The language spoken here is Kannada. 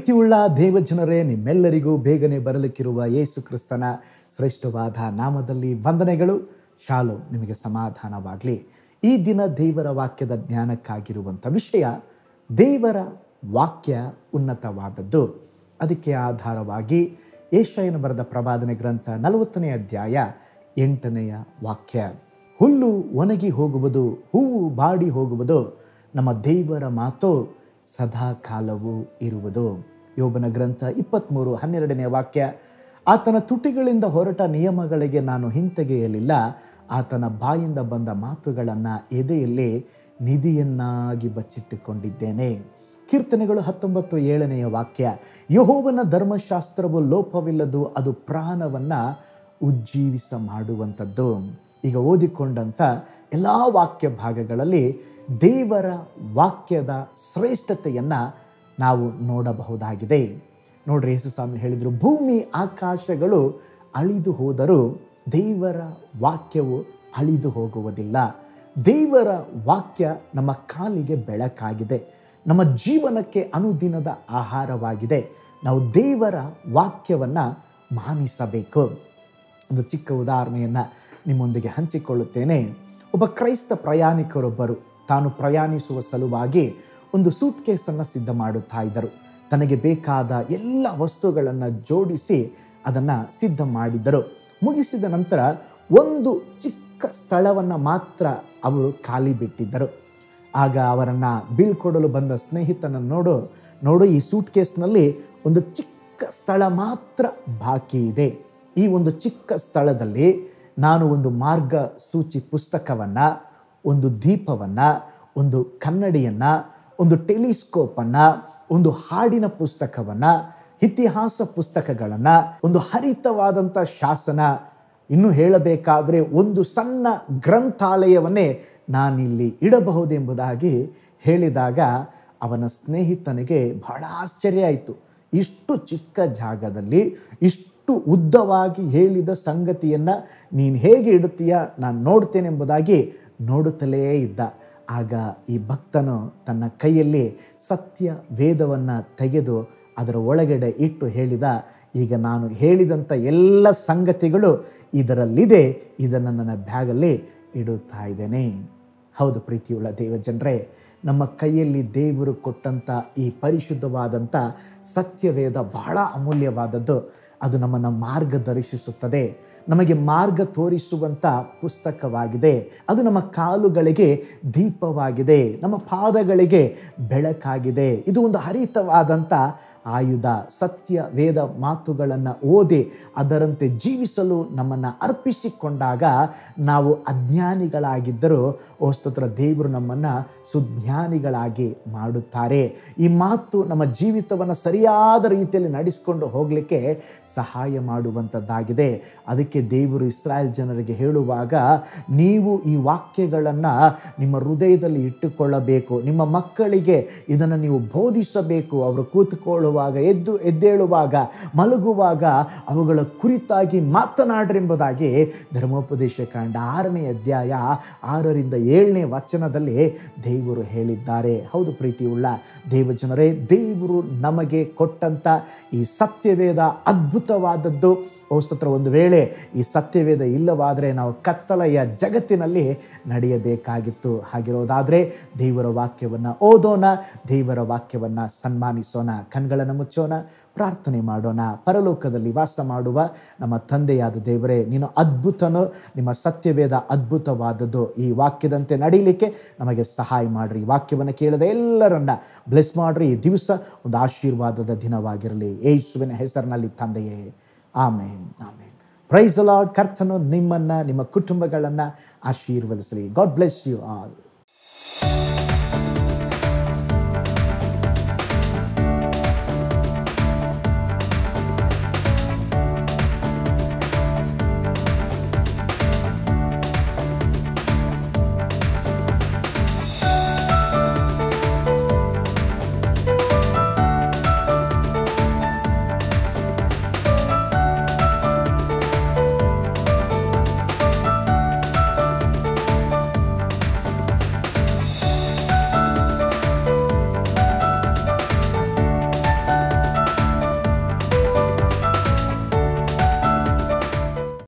ಪ್ರೀತಿಯುಳ್ಳ ದೇವಜನರೇ ನಿಮ್ಮೆಲ್ಲರಿಗೂ ಬೇಗನೆ ಬರಲಿಕ್ಕಿರುವ ಯೇಸು ಕ್ರಿಸ್ತನ ಶ್ರೇಷ್ಠವಾದ ನಾಮದಲ್ಲಿ ವಂದನೆಗಳು ಶಾಲು ನಿಮಗೆ ಸಮಾಧಾನವಾಗಲಿ ಈ ದಿನ ದೇವರ ವಾಕ್ಯದ ಜ್ಞಾನಕ್ಕಾಗಿರುವಂಥ ವಿಷಯ ದೇವರ ವಾಕ್ಯ ಉನ್ನತವಾದದ್ದು ಅದಕ್ಕೆ ಆಧಾರವಾಗಿ ಏಷಾಯನ ಬರೆದ ಪ್ರವಾದನೆ ಗ್ರಂಥ ನಲವತ್ತನೇ ಅಧ್ಯಾಯ ಎಂಟನೆಯ ವಾಕ್ಯ ಹುಲ್ಲು ಒಣಗಿ ಹೋಗುವುದು ಹೂವು ಬಾಡಿ ಹೋಗುವುದು ನಮ್ಮ ದೇವರ ಮಾತು ಸದಾ ಕಾಲವೂ ಇರುವುದು ಯೋಬನ ಗ್ರಂಥ ಇಪ್ಪತ್ತ್ಮೂರು ಹನ್ನೆರಡನೇ ವಾಕ್ಯ ಆತನ ತುಟಿಗಳಿಂದ ಹೊರಟ ನಿಯಮಗಳಿಗೆ ನಾನು ಹಿಂತೆಗೆಯಲಿಲ್ಲ ಆತನ ಬಾಯಿಂದ ಬಂದ ಮಾತುಗಳನ್ನು ಎದೆಯಲ್ಲಿ ನಿಧಿಯನ್ನಾಗಿ ಬಚ್ಚಿಟ್ಟುಕೊಂಡಿದ್ದೇನೆ ಕೀರ್ತನೆಗಳು ಹತ್ತೊಂಬತ್ತು ಏಳನೆಯ ವಾಕ್ಯ ಯಹೋವನ ಧರ್ಮಶಾಸ್ತ್ರವು ಲೋಪವಿಲ್ಲದು ಅದು ಪ್ರಾಣವನ್ನು ಉಜ್ಜೀವಿಸ ಮಾಡುವಂಥದ್ದು ಈಗ ಓದಿಕೊಂಡಂಥ ಎಲ್ಲ ವಾಕ್ಯ ಭಾಗಗಳಲ್ಲಿ ದೇವರ ವಾಕ್ಯದ ಶ್ರೇಷ್ಠತೆಯನ್ನು ನಾವು ನೋಡಬಹುದಾಗಿದೆ ನೋಡ್ರಿ ಯೇಸು ಸ್ವಾಮಿ ಹೇಳಿದರು ಭೂಮಿ ಆಕಾಶಗಳು ಅಳಿದು ಹೋದರೂ ದೇವರ ವಾಕ್ಯವು ಅಳಿದು ಹೋಗುವುದಿಲ್ಲ ದೇವರ ವಾಕ್ಯ ನಮ್ಮ ಕಾಲಿಗೆ ಬೆಳಕಾಗಿದೆ ನಮ್ಮ ಜೀವನಕ್ಕೆ ಅನುದಿನದ ಆಹಾರವಾಗಿದೆ ನಾವು ದೇವರ ವಾಕ್ಯವನ್ನು ಮಾನಿಸಬೇಕು ಒಂದು ಚಿಕ್ಕ ಉದಾಹರಣೆಯನ್ನು ನಿಮ್ಮೊಂದಿಗೆ ಹಂಚಿಕೊಳ್ಳುತ್ತೇನೆ ಒಬ್ಬ ಕ್ರೈಸ್ತ ಪ್ರಯಾಣಿಕರೊಬ್ಬರು ತಾನು ಪ್ರಯಾಣಿಸುವ ಸಲುವಾಗಿ ಒಂದು ಸೂಟ್ ಕೇಸನ್ನು ಸಿದ್ಧ ಮಾಡುತ್ತಾ ಇದ್ದರು ತನಗೆ ಬೇಕಾದ ಎಲ್ಲ ವಸ್ತುಗಳನ್ನು ಜೋಡಿಸಿ ಅದನ್ನು ಸಿದ್ಧ ಮಾಡಿದರು ಮುಗಿಸಿದ ನಂತರ ಒಂದು ಚಿಕ್ಕ ಸ್ಥಳವನ್ನು ಮಾತ್ರ ಅವರು ಖಾಲಿ ಬಿಟ್ಟಿದ್ದರು ಆಗ ಅವರನ್ನು ಬೀಳ್ಕೊಡಲು ಬಂದ ಸ್ನೇಹಿತನ ನೋಡು ನೋಡು ಈ ಸೂಟ್ ಕೇಸ್ನಲ್ಲಿ ಒಂದು ಚಿಕ್ಕ ಸ್ಥಳ ಮಾತ್ರ ಬಾಕಿ ಇದೆ ಈ ಒಂದು ಚಿಕ್ಕ ಸ್ಥಳದಲ್ಲಿ ನಾನು ಒಂದು ಮಾರ್ಗ ಸೂಚಿ ಪುಸ್ತಕವನ್ನು ಒಂದು ದೀಪವನ್ನು ಒಂದು ಕನ್ನಡಿಯನ್ನು ಒಂದು ಟೆಲಿಸ್ಕೋಪನ್ನು ಒಂದು ಹಾಡಿನ ಪುಸ್ತಕವನ್ನು ಇತಿಹಾಸ ಪುಸ್ತಕಗಳನ್ನು ಒಂದು ಹರಿತವಾದಂಥ ಶಾಸನ ಇನ್ನು ಹೇಳಬೇಕಾದರೆ ಒಂದು ಸಣ್ಣ ಗ್ರಂಥಾಲಯವನ್ನೇ ನಾನಿಲ್ಲಿ ಇಡಬಹುದೆಂಬುದಾಗಿ ಹೇಳಿದಾಗ ಅವನ ಸ್ನೇಹಿತನಿಗೆ ಬಹಳ ಆಶ್ಚರ್ಯ ಆಯಿತು ಇಷ್ಟು ಚಿಕ್ಕ ಜಾಗದಲ್ಲಿ ಇಷ್ಟು ಉದ್ದವಾಗಿ ಹೇಳಿದ ಸಂಗತಿಯನ್ನು ನೀನು ಹೇಗೆ ಇಡುತ್ತೀಯ ನಾನು ನೋಡ್ತೇನೆ ಎಂಬುದಾಗಿ ನೋಡುತ್ತಲೇ ಇದ್ದ ಆಗ ಈ ಭಕ್ತನು ತನ್ನ ಕೈಯಲ್ಲಿ ಸತ್ಯ ವೇದವನ್ನು ತೆಗೆದು ಅದರ ಒಳಗಡೆ ಇಟ್ಟು ಹೇಳಿದ ಈಗ ನಾನು ಹೇಳಿದಂಥ ಎಲ್ಲ ಸಂಗತಿಗಳು ಇದರಲ್ಲಿದೆ ಇದನ್ನು ನನ್ನ ಬ್ಯಾಗಲ್ಲಿ ಇಡುತ್ತಾ ಇದ್ದೇನೆ ಹೌದು ಪ್ರೀತಿಯುಳ್ಳ ದೇವಜನರೇ ನಮ್ಮ ಕೈಯಲ್ಲಿ ದೇವರು ಕೊಟ್ಟಂಥ ಈ ಪರಿಶುದ್ಧವಾದಂಥ ಸತ್ಯವೇದ ಬಹಳ ಅಮೂಲ್ಯವಾದದ್ದು ಅದು ನಮ್ಮನ್ನು ಮಾರ್ಗದರ್ಶಿಸುತ್ತದೆ ನಮಗೆ ಮಾರ್ಗ ತೋರಿಸುವಂಥ ಪುಸ್ತಕವಾಗಿದೆ ಅದು ನಮ್ಮ ಕಾಲುಗಳಿಗೆ ದೀಪವಾಗಿದೆ ನಮ್ಮ ಪಾದಗಳಿಗೆ ಬೆಳಕಾಗಿದೆ ಇದು ಒಂದು ಹರಿತವಾದಂಥ ಆಯುಧ ಸತ್ಯ ವೇದ ಮಾತುಗಳನ್ನು ಓದಿ ಅದರಂತೆ ಜೀವಿಸಲು ನಮ್ಮನ್ನು ಅರ್ಪಿಸಿಕೊಂಡಾಗ ನಾವು ಅಜ್ಞಾನಿಗಳಾಗಿದ್ದರೂ ಓ ಸ್ತೋತ್ರ ದೇವರು ನಮ್ಮನ್ನು ಸುಜ್ಞಾನಿಗಳಾಗಿ ಮಾಡುತ್ತಾರೆ ಈ ಮಾತು ನಮ್ಮ ಜೀವಿತವನ್ನು ಸರಿಯಾದ ರೀತಿಯಲ್ಲಿ ನಡೆಸಿಕೊಂಡು ಹೋಗಲಿಕ್ಕೆ ಸಹಾಯ ಮಾಡುವಂಥದ್ದಾಗಿದೆ ಅದಕ್ಕೆ ದೇವರು ಇಸ್ರಾಯೇಲ್ ಜನರಿಗೆ ಹೇಳುವಾಗ ನೀವು ಈ ವಾಕ್ಯಗಳನ್ನು ನಿಮ್ಮ ಹೃದಯದಲ್ಲಿ ಇಟ್ಟುಕೊಳ್ಳಬೇಕು ನಿಮ್ಮ ಮಕ್ಕಳಿಗೆ ಇದನ್ನು ನೀವು ಬೋಧಿಸಬೇಕು ಅವರು ಕೂತ್ಕೊಳ್ಳುವಾಗ ಎದ್ದು ಎದ್ದೇಳುವಾಗ ಮಲಗುವಾಗ ಅವುಗಳ ಕುರಿತಾಗಿ ಮಾತನಾಡ್ರಿ ಎಂಬುದಾಗಿ ಧರ್ಮೋಪದೇಶ ಕಾಂಡ ಆರನೇ ಅಧ್ಯಾಯ ಆರರಿಂದ ಏಳನೇ ವಚನದಲ್ಲಿ ದೇವರು ಹೇಳಿದ್ದಾರೆ ಹೌದು ಪ್ರೀತಿಯುಳ್ಳ ದೇವಜನರೇ ದೇವರು ನಮಗೆ ಕೊಟ್ಟಂಥ ಈ ಸತ್ಯವೇದ ಅದ್ಭುತವಾದದ್ದು ಸ್ತೋತ್ರ ಒಂದು ವೇಳೆ ಈ ಸತ್ಯವೇದ ಇಲ್ಲವಾದರೆ ನಾವು ಕತ್ತಲೆಯ ಜಗತ್ತಿನಲ್ಲಿ ನಡೆಯಬೇಕಾಗಿತ್ತು ಹಾಗಿರೋದಾದರೆ ದೇವರ ವಾಕ್ಯವನ್ನು ಓದೋಣ ದೇವರ ವಾಕ್ಯವನ್ನು ಸನ್ಮಾನಿಸೋಣ ಕಣ್ಗಳನ್ನು ಮುಚ್ಚೋಣ ಪ್ರಾರ್ಥನೆ ಮಾಡೋಣ ಪರಲೋಕದಲ್ಲಿ ವಾಸ ಮಾಡುವ ನಮ್ಮ ತಂದೆಯಾದ ದೇವರೇ ನೀನು ಅದ್ಭುತನು ನಿಮ್ಮ ಸತ್ಯವೇದ ಅದ್ಭುತವಾದದ್ದು ಈ ವಾಕ್ಯದಂತೆ ನಡೀಲಿಕ್ಕೆ ನಮಗೆ ಸಹಾಯ ಮಾಡಿರಿ ಈ ವಾಕ್ಯವನ್ನು ಕೇಳದ ಎಲ್ಲರನ್ನ ಬ್ಲೆಸ್ ಮಾಡ್ರಿ ಈ ದಿವಸ ಒಂದು ಆಶೀರ್ವಾದದ ದಿನವಾಗಿರಲಿ ಯೇಸುವಿನ ಹೆಸರಿನಲ್ಲಿ ತಂದೆಯೇ ಆಮೇನ್ ಆಮೇನ್ ಪ್ರೈಸ್ ಲಾರ್ಡ್ ಕರ್ತನು ನಿಮ್ಮನ್ನು ನಿಮ್ಮ ಕುಟುಂಬಗಳನ್ನು ಆಶೀರ್ವದಿಸಲಿ ಗಾಡ್ ಬ್ಲೆಸ್ ಯು ಆಲ್